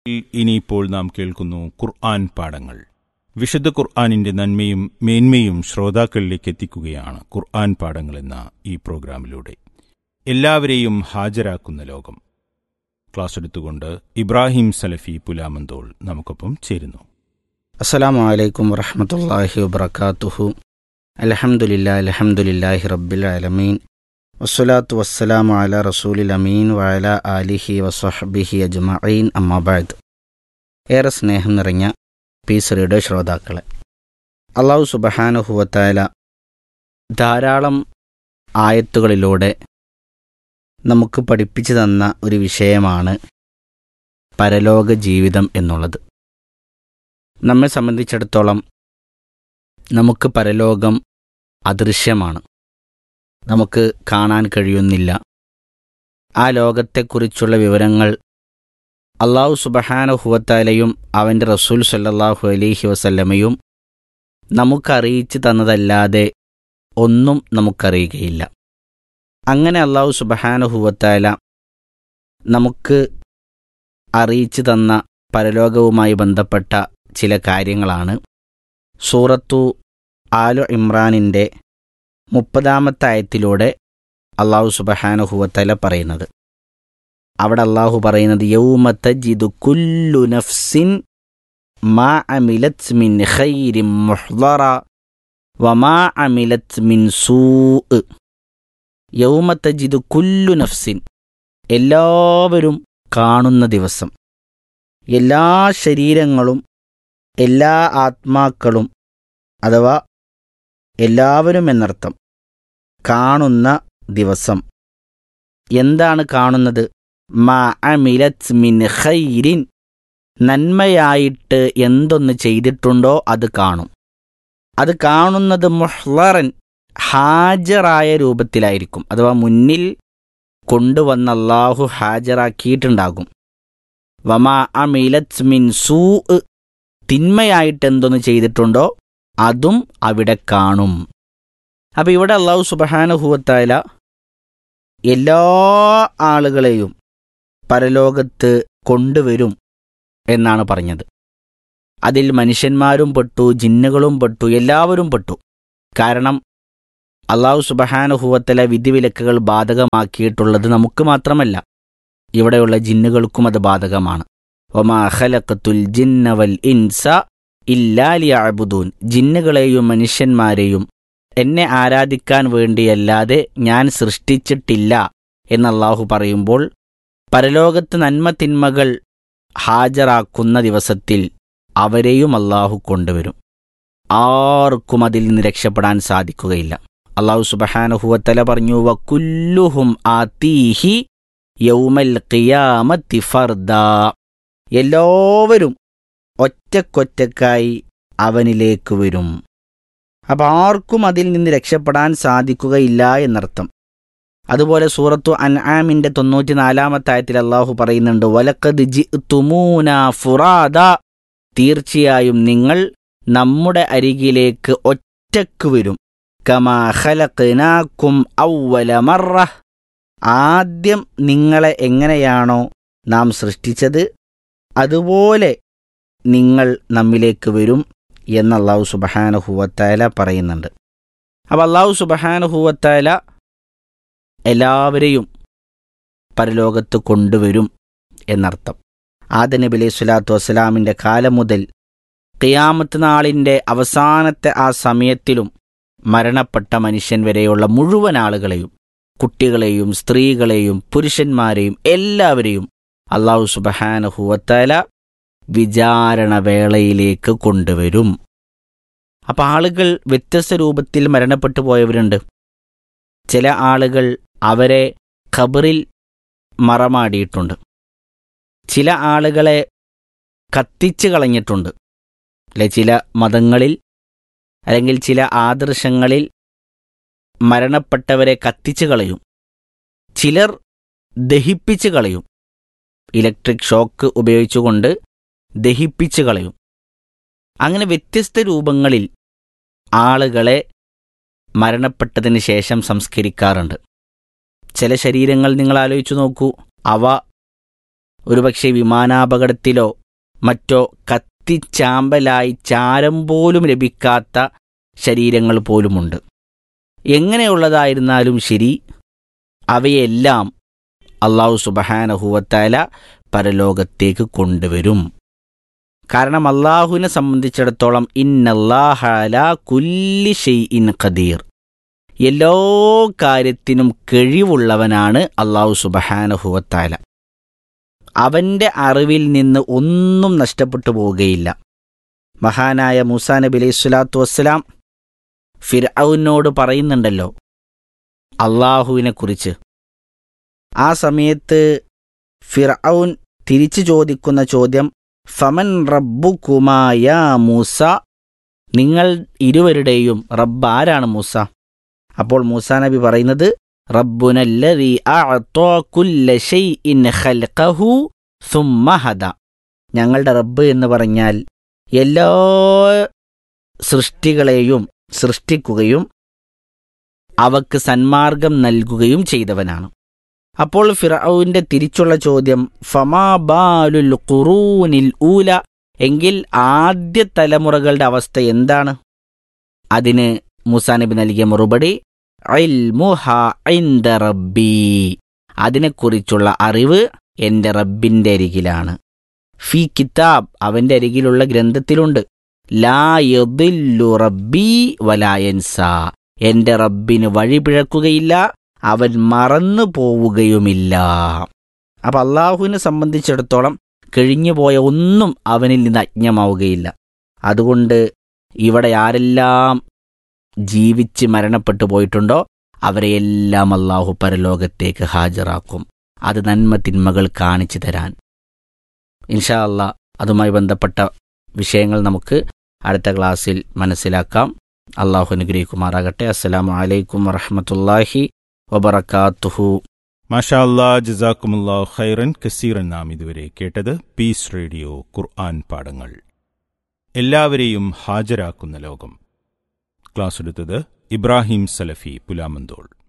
ഇനിയിപ്പോൾ നാം കേൾക്കുന്നു ഖുർആൻ പാഠങ്ങൾ വിശുദ്ധ ഖുർആാനിന്റെ നന്മയും മേന്മയും ശ്രോതാക്കളിലേക്ക് എത്തിക്കുകയാണ് ഖുർആൻ പാഠങ്ങൾ എന്ന ഈ പ്രോഗ്രാമിലൂടെ എല്ലാവരെയും ഹാജരാക്കുന്ന ലോകം ക്ലാസ് എടുത്തുകൊണ്ട് ഇബ്രാഹിം സലഫി പുലാമന്തോൾ നമുക്കൊപ്പം ചേരുന്നു അസ്സലാമു അലൈക്കും വറഹമത്തല്ലാഹി വബർക്കാത്തുഹു അലഹമുല്ല അലഹമുല്ലാഹി റബ്ബിൽ ആലമീൻ വസ്സലാത്തു വസ്സലാമു അല റസൂലിൽ അമീൻ വഅല ആലിഹി വസ്വഹബിഹി അജ്മഈൻ അമ്മാബാദ് ഏറെ സ്നേഹം നിറഞ്ഞ പീസ് റേഡിയോ ശ്രോതാക്കളെ അള്ളാഹു സുബഹാനുഹുവത്തായ ധാരാളം ആയത്തുകളിലൂടെ നമുക്ക് പഠിപ്പിച്ചു തന്ന ഒരു വിഷയമാണ് പരലോക ജീവിതം എന്നുള്ളത് നമ്മെ സംബന്ധിച്ചിടത്തോളം നമുക്ക് പരലോകം അദൃശ്യമാണ് നമുക്ക് കാണാൻ കഴിയുന്നില്ല ആ ലോകത്തെക്കുറിച്ചുള്ള വിവരങ്ങൾ അള്ളാഹു സുബഹാനഹുവത്താലയും അവൻ്റെ റസൂൽ സല്ലല്ലാഹു അലൈഹി വസല്ലമയും നമുക്കറിയിച്ചു തന്നതല്ലാതെ ഒന്നും നമുക്കറിയുകയില്ല അങ്ങനെ അള്ളാഹു സുബഹാനഹുവത്താല നമുക്ക് അറിയിച്ചു തന്ന പരലോകവുമായി ബന്ധപ്പെട്ട ചില കാര്യങ്ങളാണ് സൂറത്തു ആലു ഇമ്രാനിൻ്റെ മുപ്പതാമത്തെ ആയത്തിലൂടെ അള്ളാഹു സുബഹാനുഹുവത്തല പറയുന്നത് അവിടെ അള്ളാഹു പറയുന്നത് യൗമത്തജിദു കുല്ലു നഫ്സിൻ മാ അമിലത് മിൻ ഖൈരിൻ മുഹ്ളറ വമാ അമിലത് മിൻ സൂ യൗമത്തജിദു കുല്ലു നഫ്സിൻ എല്ലാവരും കാണുന്ന ദിവസം എല്ലാ ശരീരങ്ങളും എല്ലാ ആത്മാക്കളും അഥവാ എല്ലാവരും എന്നർത്ഥം കാണുന്ന ദിവസം എന്താണ് കാണുന്നത് മാ അമിലത് മിൻ ഖൈരിൻ നന്മയായിട്ട് എന്തൊന്ന് ചെയ്തിട്ടുണ്ടോ അത് കാണും അത് കാണുന്നത് മുഹ്ലറൻ ഹാജറായ രൂപത്തിലായിരിക്കും അഥവാ മുന്നിൽ കൊണ്ടുവന്ന അള്ളാഹു ഹാജറാക്കിയിട്ടുണ്ടാകും വമാ അമിലത് മിൻ സൂ തിന്മയായിട്ട് എന്തൊന്ന് ചെയ്തിട്ടുണ്ടോ അതും അവിടെ കാണും അപ്പം ഇവിടെ അള്ളാഹു സുബഹാനുഭൂവത്തായ എല്ലാ ആളുകളെയും പരലോകത്ത് കൊണ്ടുവരും എന്നാണ് പറഞ്ഞത് അതിൽ മനുഷ്യന്മാരും പെട്ടു ജിന്നുകളും പെട്ടു എല്ലാവരും പെട്ടു കാരണം അള്ളാഹു സുബഹാനുഭൂവത്തല വിധിവിലക്കുകൾ ബാധകമാക്കിയിട്ടുള്ളത് നമുക്ക് മാത്രമല്ല ഇവിടെയുള്ള ജിന്നുകൾക്കും അത് ബാധകമാണ് ഒമാ ഖലഖത്തുൽ ജിന്നവൽ ഇൻസ ഇല്ലാലിയാബുദൂൻ ജിന്നുകളെയും മനുഷ്യന്മാരെയും എന്നെ ആരാധിക്കാൻ വേണ്ടിയല്ലാതെ ഞാൻ സൃഷ്ടിച്ചിട്ടില്ല എന്നല്ലാഹു പറയുമ്പോൾ പരലോകത്ത് നന്മ തിന്മകൾ ഹാജരാക്കുന്ന ദിവസത്തിൽ അവരെയും അള്ളാഹു കൊണ്ടുവരും ആർക്കും അതിൽ നിന്ന് രക്ഷപ്പെടാൻ സാധിക്കുകയില്ല അള്ളാഹു സുബഹാനുഹുവത്തല പറഞ്ഞു വക്കുല്ലുഹും ആതീഹി യൗമൽ ഖിയാമത്തി ഫർദ എല്ലാവരും ഒറ്റക്കൊറ്റക്കായി അവനിലേക്ക് വരും അപ്പം ആർക്കും അതിൽ നിന്ന് രക്ഷപ്പെടാൻ സാധിക്കുകയില്ല എന്നർത്ഥം അതുപോലെ സൂറത്തു അൻആമിന്റെ തൊണ്ണൂറ്റി നാലാമത്തെ ആയത്തിൽ അള്ളാഹു പറയുന്നുണ്ട് വലക്കത് ജി തുമൂന ഫുറാദ തീർച്ചയായും നിങ്ങൾ നമ്മുടെ അരികിലേക്ക് ഒറ്റക്ക് വരും കമാ ഖലഖ്നാക്കും ഔവല മറ ആദ്യം നിങ്ങളെ എങ്ങനെയാണോ നാം സൃഷ്ടിച്ചത് അതുപോലെ നിങ്ങൾ നമ്മിലേക്ക് വരും എന്ന് അള്ളാഹു സുബഹാനുഹൂവത്തായ പറയുന്നുണ്ട് അപ്പം അള്ളാഹു സുബഹാനുഹൂവത്തായ എല്ലാവരെയും പരലോകത്ത് കൊണ്ടുവരും എന്നർത്ഥം ആദ നബി അലൈഹി സ്വലാത്തു വസ്സലാമിൻ്റെ കാലം മുതൽ ഖിയാമത്ത് നാളിൻ്റെ അവസാനത്തെ ആ സമയത്തിലും മരണപ്പെട്ട മനുഷ്യൻ വരെയുള്ള മുഴുവൻ ആളുകളെയും കുട്ടികളെയും സ്ത്രീകളെയും പുരുഷന്മാരെയും എല്ലാവരെയും അള്ളാഹു സുബഹാനഹുവത്തല വിചാരണവേളയിലേക്ക് കൊണ്ടുവരും അപ്പം ആളുകൾ വ്യത്യസ്ത രൂപത്തിൽ മരണപ്പെട്ടു പോയവരുണ്ട് ചില ആളുകൾ അവരെ ഖബറിൽ മറമാടിയിട്ടുണ്ട് ചില ആളുകളെ കത്തിച്ചു കളഞ്ഞിട്ടുണ്ട് അല്ലെ ചില മതങ്ങളിൽ അല്ലെങ്കിൽ ചില ആദർശങ്ങളിൽ മരണപ്പെട്ടവരെ കത്തിച്ചു കളയും ചിലർ ദഹിപ്പിച്ചു കളയും ഇലക്ട്രിക് ഷോക്ക് ഉപയോഗിച്ചുകൊണ്ട് ദഹിപ്പിച്ചു കളയും അങ്ങനെ വ്യത്യസ്ത രൂപങ്ങളിൽ ആളുകളെ മരണപ്പെട്ടതിന് ശേഷം സംസ്കരിക്കാറുണ്ട് ചില ശരീരങ്ങൾ നിങ്ങൾ ആലോചിച്ചു നോക്കൂ അവ ഒരുപക്ഷെ വിമാനാപകടത്തിലോ മറ്റോ കത്തിച്ചാമ്പലായി ചാരം പോലും ലഭിക്കാത്ത ശരീരങ്ങൾ പോലുമുണ്ട് എങ്ങനെയുള്ളതായിരുന്നാലും ശരി അവയെല്ലാം അള്ളാഹു സുബഹാനഹുവത്താല പരലോകത്തേക്ക് കൊണ്ടുവരും കാരണം അള്ളാഹുവിനെ സംബന്ധിച്ചിടത്തോളം ഇന്നല്ലാഹല കുല്ലി ഷെയ്ഇൻ ഖദീർ എല്ലാ കാര്യത്തിനും കഴിവുള്ളവനാണ് അള്ളാഹു സുബഹാനഹുവത്താല അവൻ്റെ അറിവിൽ നിന്ന് ഒന്നും നഷ്ടപ്പെട്ടു പോവുകയില്ല മഹാനായ മൂസാ നബി അലൈഹി സ്വലാത്തു വസ്സലാം ഫിർഔനോട് പറയുന്നുണ്ടല്ലോ അള്ളാഹുവിനെ കുറിച്ച് ആ സമയത്ത് ഫിർഔൻ തിരിച്ചു ചോദിക്കുന്ന ചോദ്യം ഫമൻ റബ്ബുക്കുമായ മൂസ നിങ്ങൾ ഇരുവരുടെയും റബ്ബ് ആരാണ് മൂസ അപ്പോൾ മൂസ നബി പറയുന്നത് റബ്ബുനല്ലദീ അഅ്താ കുല്ല ശൈഇൻ ഖൽഖഹു സുമ്മ ഹദ ഞങ്ങളുടെ റബ്ബ് എന്ന് പറഞ്ഞാൽ എല്ലാ സൃഷ്ടികളെയും സൃഷ്ടിക്കുകയും അവക്ക് സന്മാർഗം നൽകുകയും ചെയ്തവനാണ് അപ്പോൾ ഫിറൌന്റെ തിരിച്ചുള്ള ചോദ്യം ഫമാ ബാലുൽ ഖുറൂനിൽ ഊല എങ്കിൽ ആദ്യ തലമുറകളുടെ അവസ്ഥ എന്താണ് അതിന് മൂസാ നബി നൽകിയ മറുപടി ഇൽമുഹ ഇൻദ റബ്ബി അതിനെക്കുറിച്ചുള്ള അറിവ് എൻ്റെ റബ്ബിൻ്റെ അരികിലാണ് ഫി കിതാബ് അവൻ്റെ അരികിലുള്ള ഗ്രന്ഥത്തിലുണ്ട് ലാ യദില്ലു റബ്ബി വലായൻസ എൻ്റെ റബ്ബിന് വഴി പിഴക്കുകയില്ല അവൻ മറന്നു പോവുകയുമില്ല അപ്പം അള്ളാഹുവിനെ സംബന്ധിച്ചിടത്തോളം കഴിഞ്ഞുപോയ ഒന്നും അവനിൽ നിന്ന് അജ്ഞമാവുകയില്ല അതുകൊണ്ട് ഇവിടെ ആരെല്ലാം ജീവിച്ച് മരണപ്പെട്ടു പോയിട്ടുണ്ടോ അവരെയെല്ലാം അള്ളാഹു പരലോകത്തേക്ക് ഹാജരാക്കും അത് നന്മ തിന്മകൾ കാണിച്ചു തരാൻ ഇൻഷാ അല്ലാ അതുമായി ബന്ധപ്പെട്ട വിഷയങ്ങൾ നമുക്ക് അടുത്ത ക്ലാസ്സിൽ മനസ്സിലാക്കാം അള്ളാഹു അനുഗ്രഹിക്കുമാറാകട്ടെ അസ്സലാമു അലൈക്കും വറഹമത്തല്ലാഹി വബറക്കാത്തുഹു മാഷാ അല്ലാ ജസാക്കുമുല്ലാ ഖൈറൻ കസീറൻ നാം ഇതുവരെ കേട്ടത് പീസ് റേഡിയോ ഖുർആൻ പാഠങ്ങൾ എല്ലാവരെയും ഹാജരാക്കുന്ന ലോകം ക്ലാസ് എടുത്തത് ഇബ്രാഹിം സലഫി പുലാമന്തോൾ